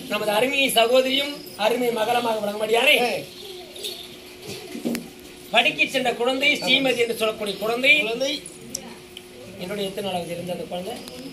நமது அருமை சகோதரியும் அருமை மகளமாக விளங்கும்படியானே படிக்க சென்ற குழந்தை ஸ்ரீமதி என்று சொல்லக்கூடிய குழந்தை குழந்தை என்னுடைய எத்தனை நாளாவது இருந்த அந்த குழந்தை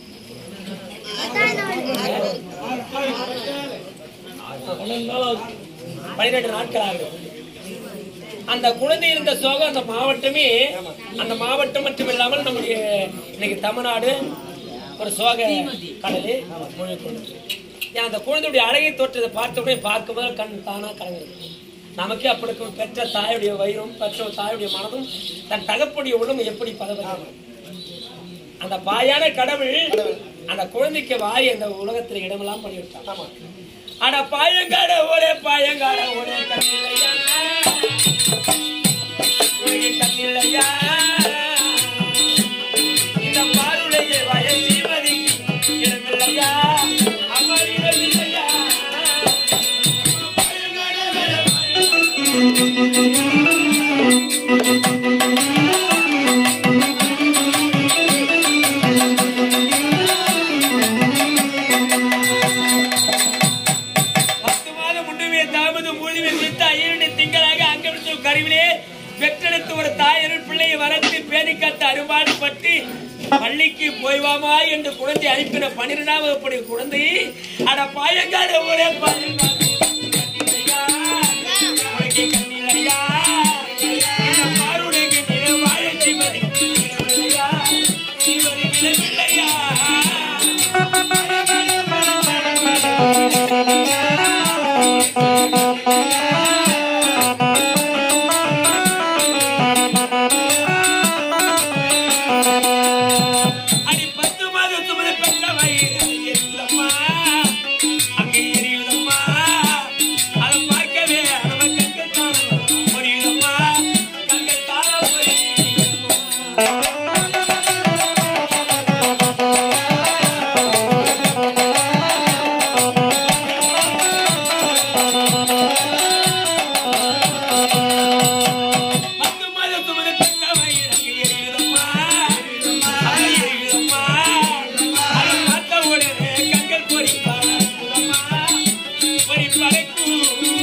பன்னிரெண்டு நாட்கள் ஆகுது அந்த குழந்தை இருந்த சோகம் அந்த மாவட்டமே அந்த மாவட்டம் மட்டும் இல்லாமல் நம்முடைய இன்னைக்கு தமிழ்நாடு ஒரு சோக கடலில் மூழ்கி கொண்டது ஏன் அந்த குழந்தையுடைய அழகை தோற்றத்தை பார்த்த உடனே பார்க்கும்போது கண் தானா கலங்குது நமக்கே அப்படி இருக்கும் பெற்ற தாயுடைய வயிறும் பெற்ற தாயுடைய மனதும் தன் தகப்புடைய உடம்பு எப்படி பதவி அந்த பாயான கடவுள் அந்த குழந்தைக்கு வாய் அந்த உலகத்துல இடமெல்லாம் பண்ணி விட்டான் அட பாயங்காட ஓடே பாயங்காட ஓடே கண்ணிலையா உனக்கு கண்ணிலையா இந்த பாருடைய வய ஜீவதி இடமில்லையா அமரிகள் இல்லையா பத்து மாதம் முன்னுமே தாமது மூலிமை வித்து ஐயருடைய திங்களாக அங்கமிட்டு கருவிலே பெற்றெடுத்து ஒரு தாயரின் பிள்ளையை வளர்த்து பேணிக்காத்து அருமாடு பட்டு பள்ளிக்கு போய்வாமா என்று குழந்தை அனுப்பின பன்னிரெண்டாம் வகுப்புடைய குழந்தை அட பாயங்காடு ஒரே பாயங்காடு கண்ணிலையா, உனக்கு கண்ணிலையா, இந்த பாருடைக்கு நில வாழ சிவரி நிலவில்லையா, சிவரி நிலவில்லையா. அடி பத்து மாதம் சுமத பெற்ற வயிறு எரியுதம்மா அங்கே எரியுதம்மா அதை பார்க்கவே நம்ம கண்கள் தாரம் பொரியுதம்மா கண்கள் தாரம் பொரியுதம்மா பத்து மாதம் சுமத பெற்ற வயிறு அங்கே எரியுதம்மா அங்கே எரியுதம்மா அதை பார்த்த உடனே கண்கள் பொரிப்பாரம்மா பொரிப்படைக்கும்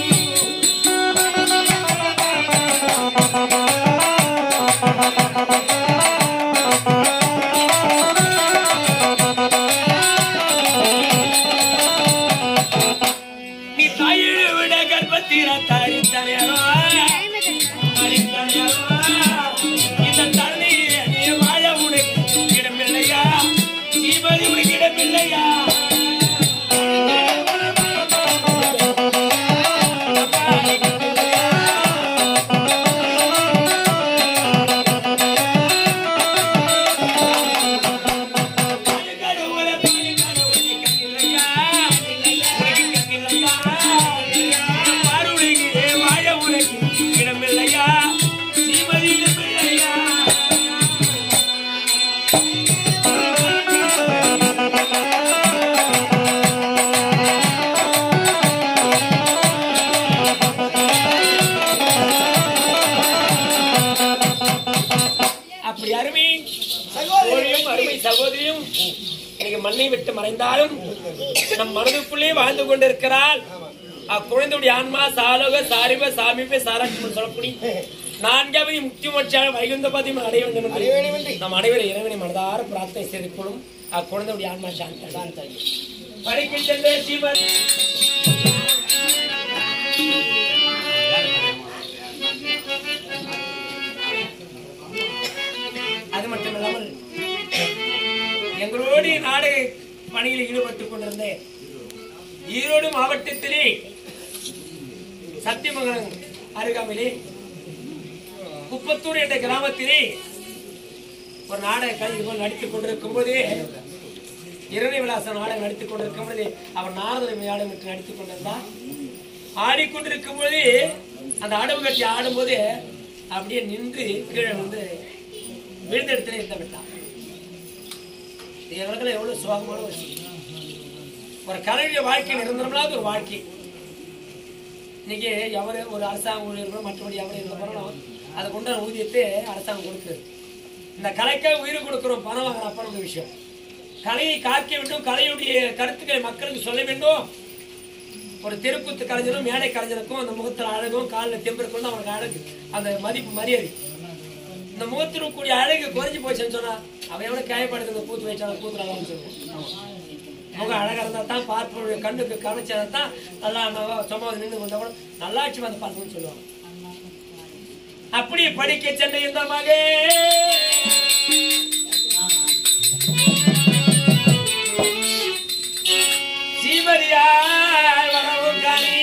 நீ தாயிழு விட கர்ப்பத்தீர தரித்த நேரம் தரித்த நேரம் இந்த தண்ணியிலே நீ வாழ உனக்கு இடமில்லையா ஜீவதி உனக்கு இடமில்லையா இடமில்லையா ஜீவதி இடமில்லையா அப்படி அருமை சகோதரியும் அருமை சகோதரியும் இன்னைக்கு மண்ணை விட்டு மறைந்தாலும் நம் மனதுக்குள்ளே வாழ்ந்து கொண்டிருக்கிறாள் அக்குழந்தையுடைய ஆன்மா சாலோக சாரிப சாமிப சாராட்சி சொல்லக்கூடிய நான்காவது முக்கிய மோட்சான வைகுந்த பதியம் அடைய வேண்டும் என்று அடைய வேண்டும் என்று. நம் அனைவரும் இறைவனை மனதார பிரார்த்தனை செய்து கொள்ளும் அக்குழந்தையுடைய ஆன்மா சாந்த சாந்த படிக்கின்ற சிவன் அது மட்டும் இல்லாமல் எங்களோடு நாடு பணியில் ஈடுபட்டுக் கொண்டிருந்தேன் ஈரோடு மாவட்டத்திலே சத்தியமங்கலம் அருகாமையிலே குப்பத்தூர் என்ற கிராமத்திலே ஒரு நாடக கலை இதுபோல் நடித்துக் கொண்டிருக்கும் போது இரணி விலாச நாடகம் நடித்துக் கொண்டிருக்கும் பொழுது அவர் நாரதரை நாடகம் விட்டு நடித்துக் கொண்டிருந்தார் ஆடிக்கொண்டிருக்கும் போது அந்த அடவு கட்டி ஆடும்போது அப்படியே நின்று கீழே வந்து விழுந்த இடத்துல இருந்த விட்டான் இது எங்களுக்கு எவ்வளவு சுகமான ஒரு விஷயம். ஒரு கலைஞர் வாழ்க்கை நிரந்தரமில்லாத ஒரு வாழ்க்கை இன்னைக்கு எவரு ஒரு அரசாங்க ஊழியர்களோ மற்றபடி எவரு இருந்தாலும் அதை கொண்ட ஊதியத்தை அரசாங்கம் கொடுக்குது இந்த கலைக்காக உயிர் கொடுக்கிறோம் பணம் வாங்குற அப்ப நம்ம விஷயம் கலையை காக்க வேண்டும் கலையுடைய கருத்துக்களை மக்களுக்கு சொல்ல வேண்டும் ஒரு தெருக்கூத்து கலைஞனும் மேடை கலைஞனுக்கும் அந்த முகத்துல அழகும் காலில் தெம்பு இருக்கும் தான் அவனுக்கு அழகு அந்த மதிப்பு மரியாதை இந்த முகத்தில் கூடிய அழகு குறைஞ்சு போச்சுன்னு சொன்னா அவன் எவ்வளவு காயப்படுது இந்த கூத்து வச்சாலும் கூத்துல அழகுன்னு சொல்லுவான் முகம் அழகா இருந்தா தான் பார்ப்பவருடைய கண்ணுக்கு கவனிச்சா தான் நல்லா நல்லா சும்மா நின்று வந்தா கூட நல்லாட்சி வந்து பார்க்கணும்னு சொல்லுவாங்க அப்படி படிக்க சென்ற இந்த மகே சீமதியார் வரவு காணி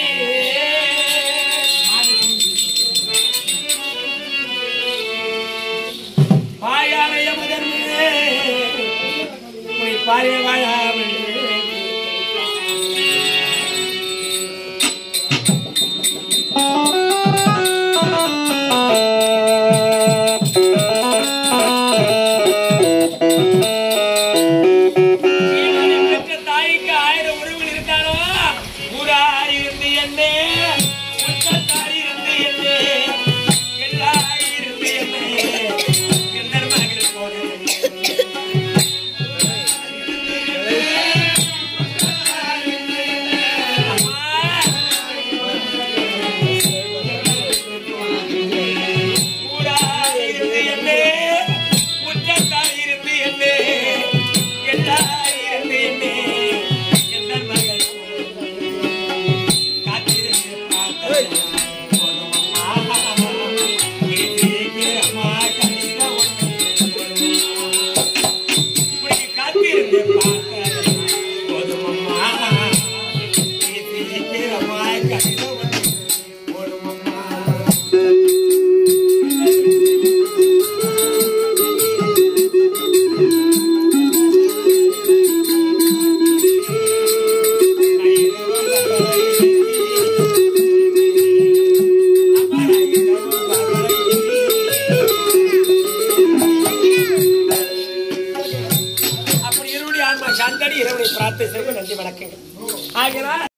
பாயாமைய முதன்மே போய் பாரிய வாழாமல் ஜீவனை பெற்ற தாய்க்கு ஆயிரம் உறவுகள் இருந்தாலும் ஊரார் இருந்து என்னே உச்சத்தார் இருந்து என்னே எல்லார் இருந்து என்னே எந்தர் மகள் போனே ஊரார் இருந்து என்னே உச்சத்தார் இருந்து என்னே எல்லார் இருந்து என்னே எந்தர் மகள் காத்திருந்து பார்த்தேன் காத்திருந்து பார்த்தேன் போதுமம்மா சீக்கிரமாய் கடிதம் போதுமம்மா அப்படி இருளுடைய ஆன்மா சாந்தடி இறைவனை பிரார்த்தனை செய்து நன்றி வணக்கங்கள் ஆகினால்